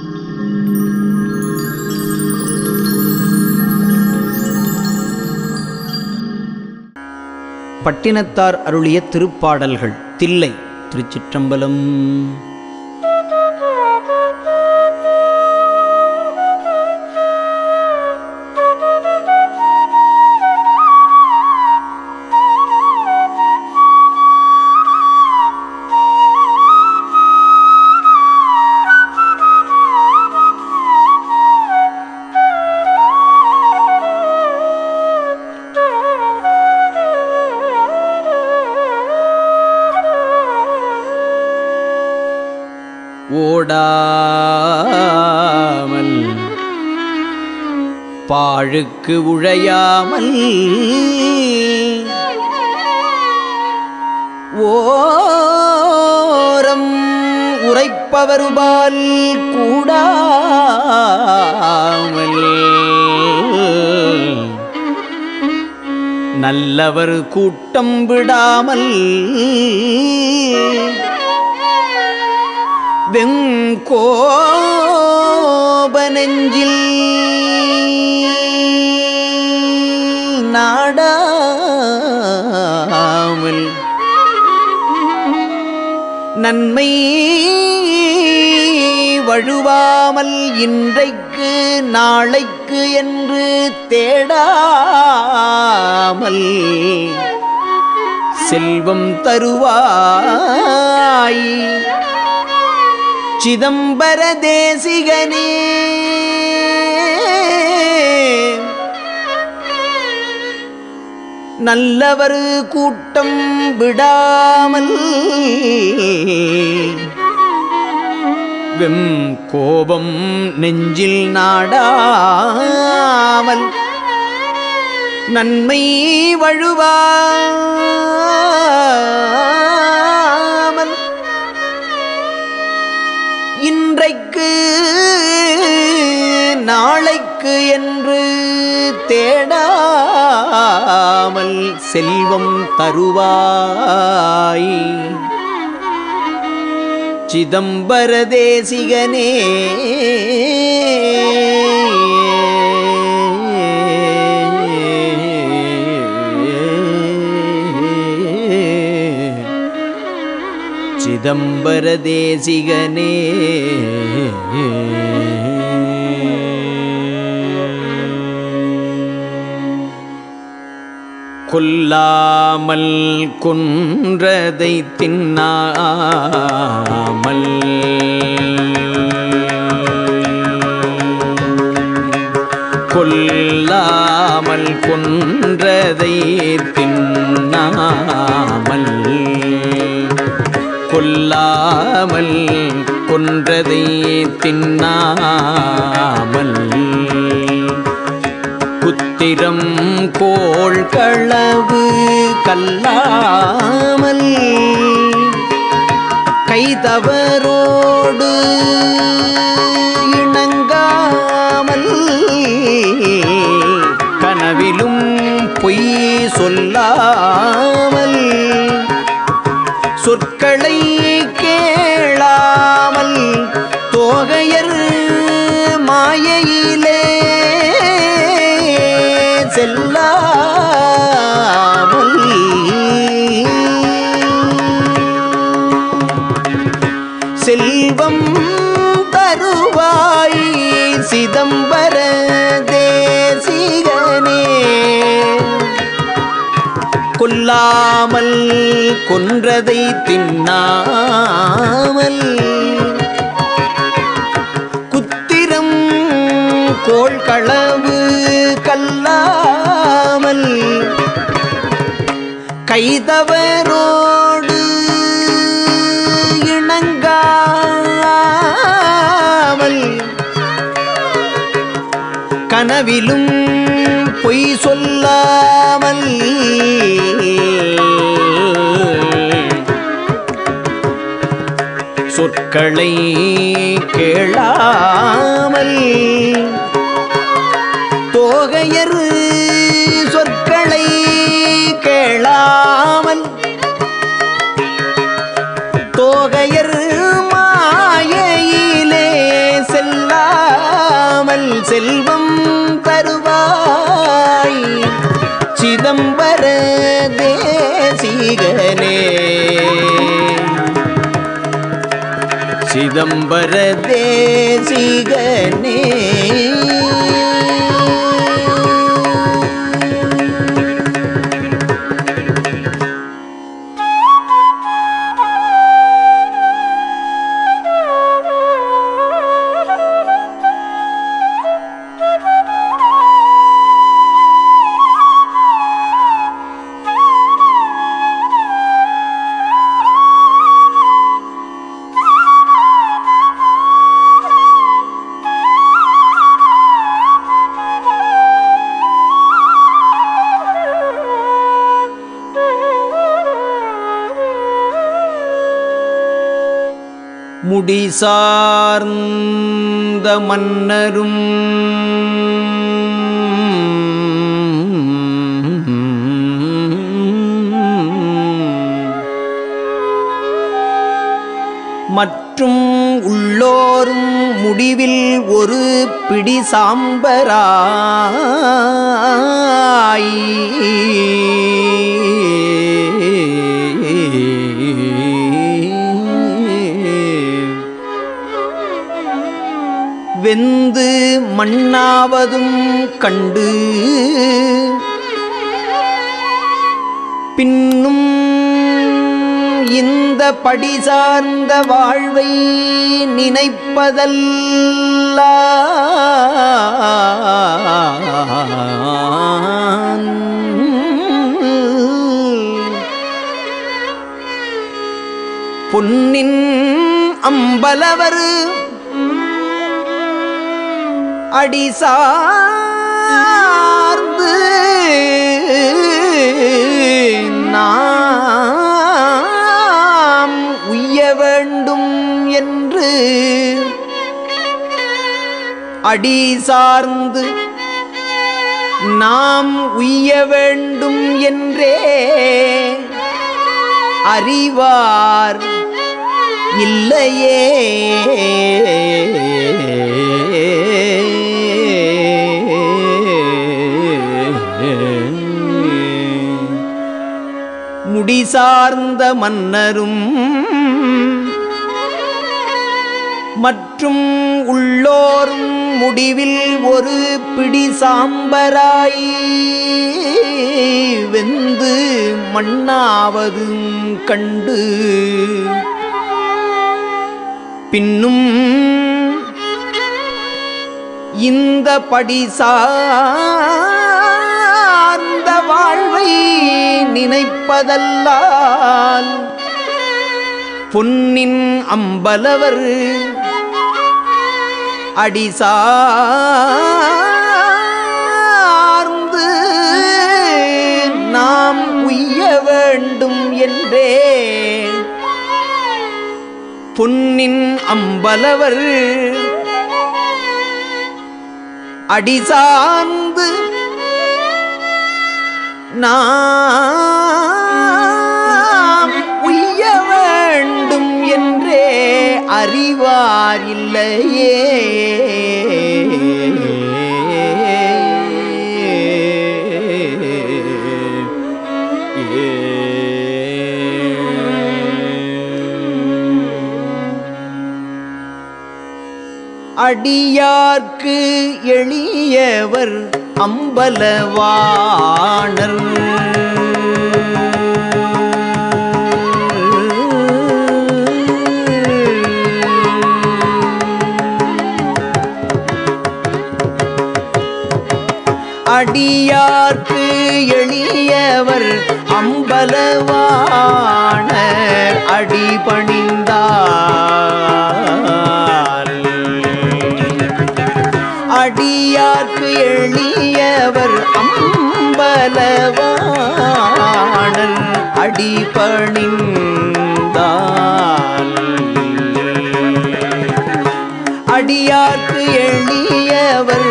பட்டினத்தார் அருளிய திருப்பாடல்கள் தில்லை திருச்சிற்றம்பலம் ஓடாமல் பாழுக்கு உழையாமல் ஓரம் உரைப்பவருபால் கூடாமல் நல்லவர் கூட்டம் விடாமல் வெங்கோப நெஞ்சில் நாடாமல் நன்மை வழுவாமல் இன்றைக்கு நாளைக்கு என்று தேடாமல் செல்வம் தருவாய் சிதம்பர தேசிகனே நல்லவர் கூட்டம் விடாமல் வெம் கோபம் நெஞ்சில் நாடாமல் நன்மை வழுவாமல் இன்றைக்கு நாளைக்கு என்று தேடாமல் செல்வம் தருவாய் சிதம்பர தேசிகனே சிதம்பர தேசிகனே கொல்லாமல் கொன்றதை தின்னாமல் கொல்லாமல் கொன்றதை தின்னாமல் கொல்லாமல் கொன்றதை தின்னாமல் குத்திரம் கோள் களவு கல்லாமல் கைதவரோடு இணங்காமல் கனவிலும் பொய் சொல்லாமல் சொற்களை கேளாமல் தோகையர் மாயையிலே செல்லாமல் செல்வம் தருவாய் சிதம்பர தேசிகனே கொல்லாமல் கொன்றதை தின்னாமல் குத்திரம் கோள்களவு கல்லாமல் கைதவரோடு இணங்காமல் கனவிலும் பொய் சொல்லாமல் சொற்களை கேளாமல் தோகையர் சொற்களை கேளாமல் தோகையர் மாயையிலே செல்ல சிதம்பர தேசிகனே சிதம்பர தேசிகனே முடிசார்ந்த மன்னரும் மற்றும் உள்ளோரும் முடிவில் ஒரு பிடி சாம்பராய் வெந்து மண்ணாவதும் கண்டு பின்னும் இந்த படி சார்ந்த வாழ்வை நினைப்பதல்ல பொன்னின் அம்பலவர் அடிசார்ந்து நாம் உய்ய வேண்டும் என்று அடி சார்ந்து நாம் உய்ய வேண்டும் என்றே அறிவார் இல்லையே முடிசார்ந்த மன்னரும் மற்றும் உள்ளோரும் முடிவில் ஒரு பிடி சாம்பராய் வெந்து மண்ணாவதும் கண்டு பின்னும் இந்த படி சார்ந்த வாழ்வை நினைப்பதல்லால் பொன்னின் அம்பலவர் அடிசார்ந்து நாம் உய்ய வேண்டும் என்றே பொன்னின் அம்பலவர் அடிசார்ந்து நாம் உய்ய வேண்டும் என்றே அறிவார் இல்லையே அடியார்க்கு எளியவர் அம்பலவாணர் அடியார்க்கு எளியவர் அம்பலவாணர் அடிபணிந்தார் அடியார்க்கு எளியவர் அம்பலவாணர் அடிபணிந்தார் அடியார்க்கு எளியவர்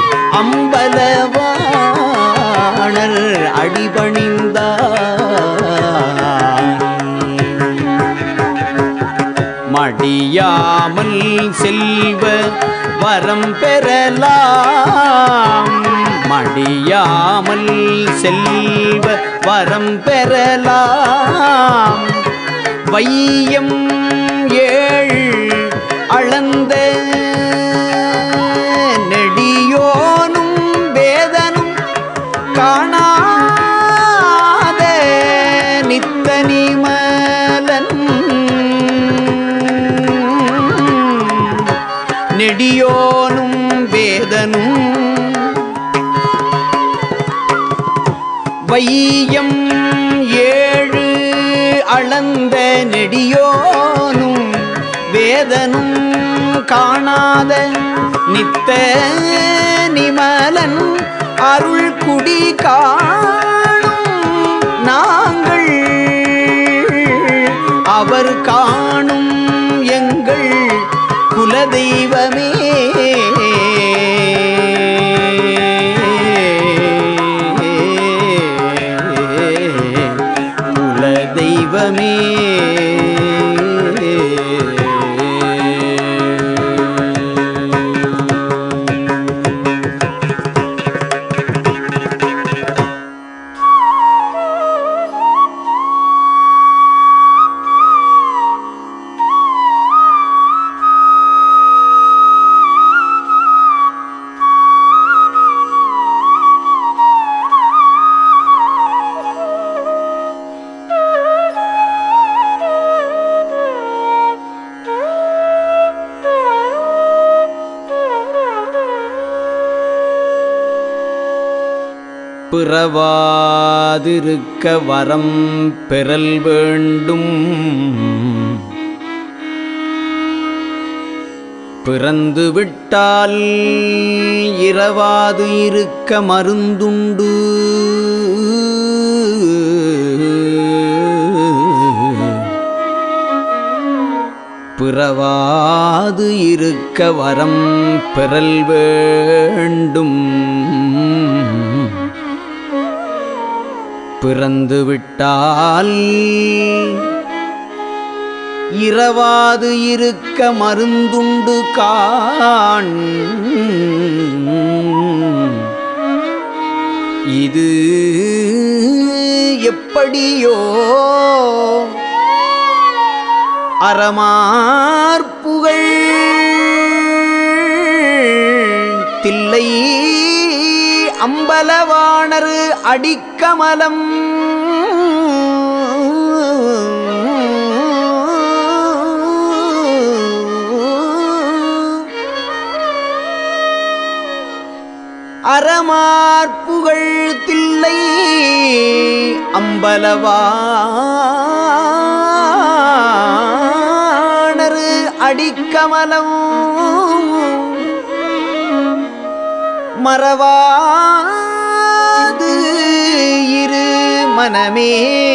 அம்பலவாணர் அடிபணிந்தார் மடியாமல் செல்வ வரம் பெறலாம் அடியாமல் செல்வ வரம் பெறலாம் வையம் ஏழ் அளந்த நெடியோனும் வேதனும் காணாத நித்தனிமலன் நெடியோனும் வேதனும் வையம் ஏழு அளந்த நெடியோனும் வேதனும் காணாத நித்த நிமலன் அருள் குடி காணும் நாங்கள் அவர் காணும் எங்கள் குலதெய்வமே குலதெய்வமே பிறவாதிருக்க வரம் பெறல் வேண்டும் பிறந்து விட்டால் இரவாது இருக்க மருந்துண்டு பிறவாது இருக்க வரம் பெறல் வேண்டும் பிறந்து விட்டால் இரவாது இருக்க மருந்துண்டு காண் இது எப்படியோ அறமார்புகள் தில்லை அம்பலவாணர் அடிக்கமலம் அறமார்புகள் தில்லை அம்பலவாணர் அடிக்கமலம் மறவாது இரு மனமே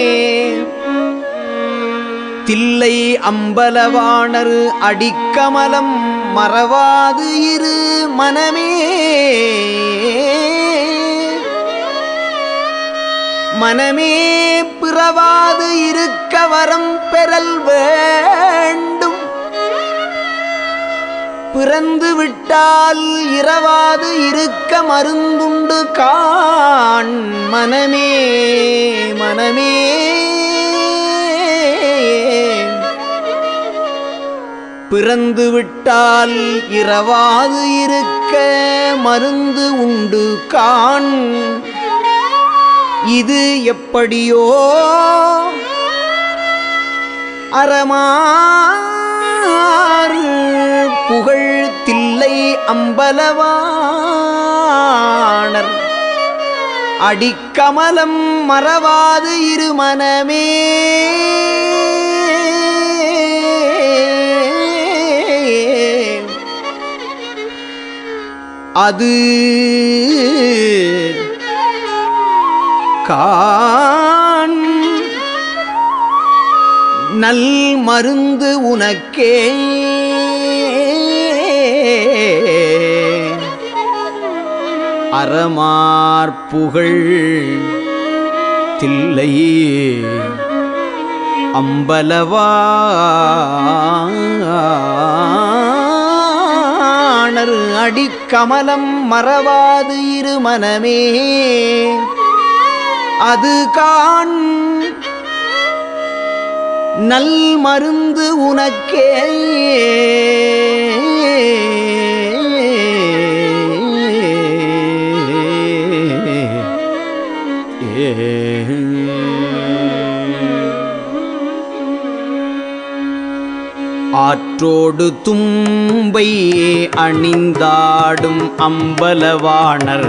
தில்லை அம்பலவாணர் அடிக்கமலம் மறவாது இரு மனமே மனமே பிறவாது இருக்க வரம் பெறல் வேண்டும் பிறந்து விட்டால் இரவாது இருக்க மருந்துண்டு காண் மனமே மனமே பிறந்து விட்டால் இரவாது இருக்க மருந்து உண்டு காண் இது எப்படியோ அறமாறு புகழ் தில்லை அம்பலவாணர் அடிக்கமலம் மறவாது இருமனமே அது காண் நல் மருந்து உனக்கே அறமார்புகழ் தில்லை அம்பலவாணர் அடிக்கமலம் மறவாது இரு மனமே அது காண் நல் மருந்து உனக்கே ஆற்றோடு தும்பை அணிந்தாடும் அம்பலவாணர்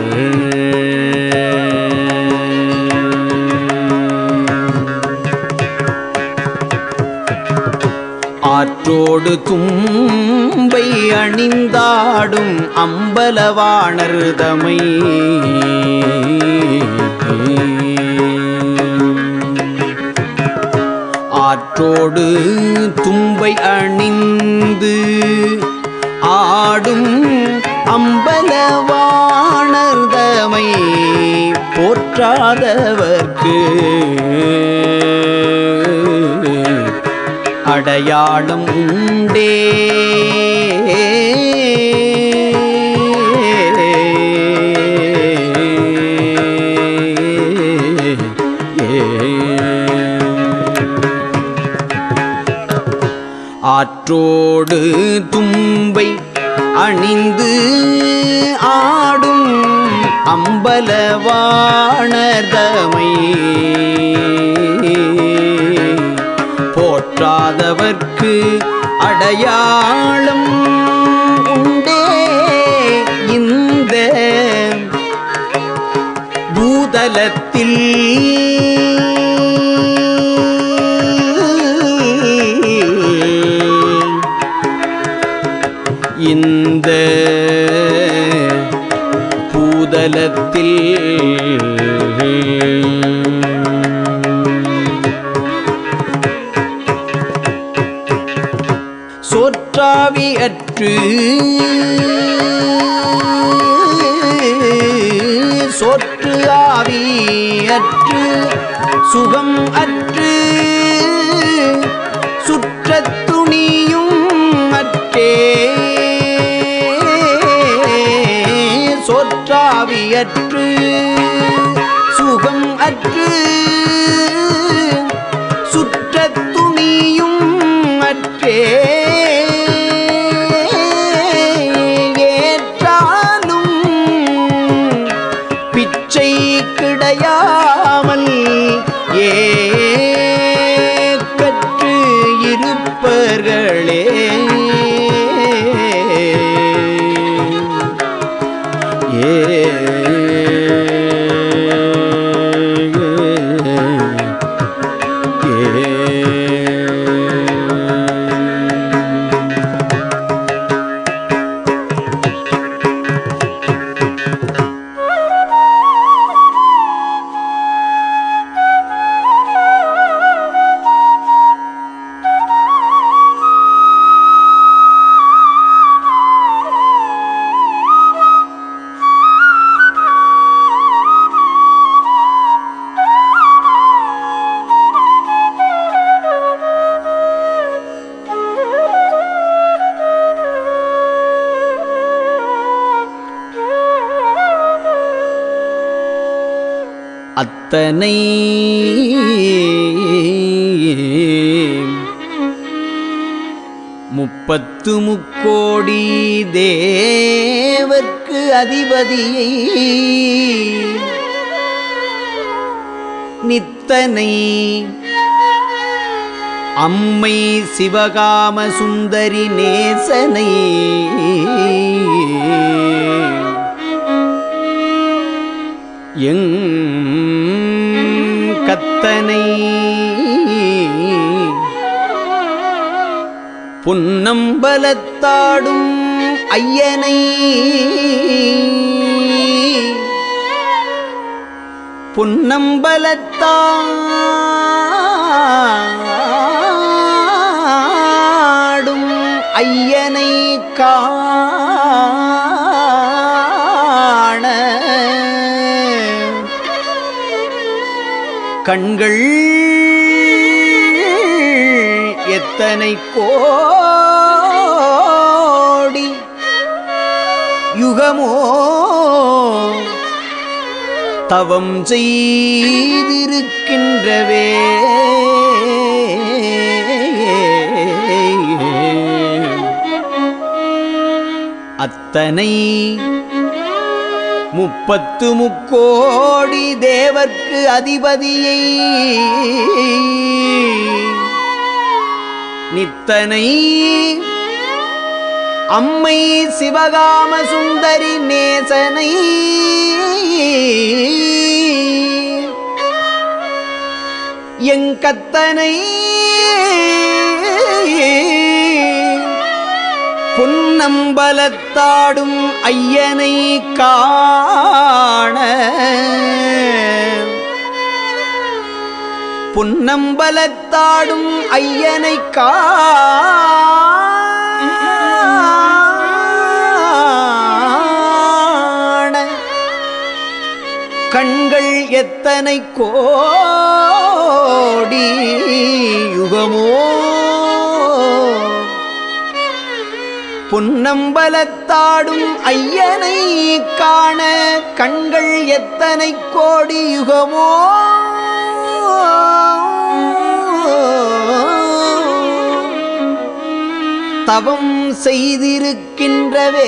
ஆற்றோடு தும்பை அணிந்தாடும் அம்பலவாணர் தமை ஆற்றோடு தும்பை அணிந்து ஆடும் அம்பலவாணர்தமை போற்றாதவர்க்கு அடையாளம் உண்டே ஆற்றோடு தும்பை அணிந்து ஆடும் அம்பலவாணர்தமை போற்றாதவர்க்கு அடையாளம் உண்டே இந்த பூதலத்தில் இந்த பூதலத்தில் சோற்றாவி அற்று சோற்று ஆவி அற்று சுகம் அற்று சுற்றத் துணியும் அற்றே சோற்றாவி அற்று சுகம் அற்று சுற்றத் துணியும் அற்றே ஏற்றாலும் பிச்சை கிடையாமல் ஏ கற்று இருப்பர்களே அத்தனை முப்பத்து முக்கோடி தேவர்க்கு அதிபதியை நித்தனை அம்மை சிவகாம சுந்தரி நேசனை எங் கத்தனை புன்னம்பலத்தாடும் ஐயனை புன்னம்பலத்தாடும் ஐயனை காண கண்கள் எத்தனை கோடி யுகமோ தவம் செய்திருக்கின்றவே அத்தனை முப்பத்து முக்கோடி தேவர்க்கு அதிபதியை நித்தனை அம்மை சிவகாம சுந்தரி நேசனை எங்கத்தனை புன்னம்பலத்தாடும் ஐயனை காண புன்னம்பலத்தாடும் ஐயனை காண கண்கள் எத்தனை கோடி யுகமோ புன்னம்பலத்தாடும் ஐயனை காண கண்கள் எத்தனை கோடி யுகமோ தவம் செய்திருக்கின்றவே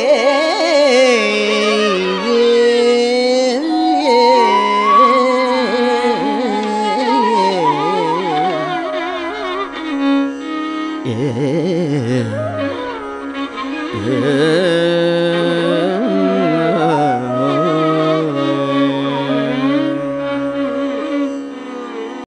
ஏ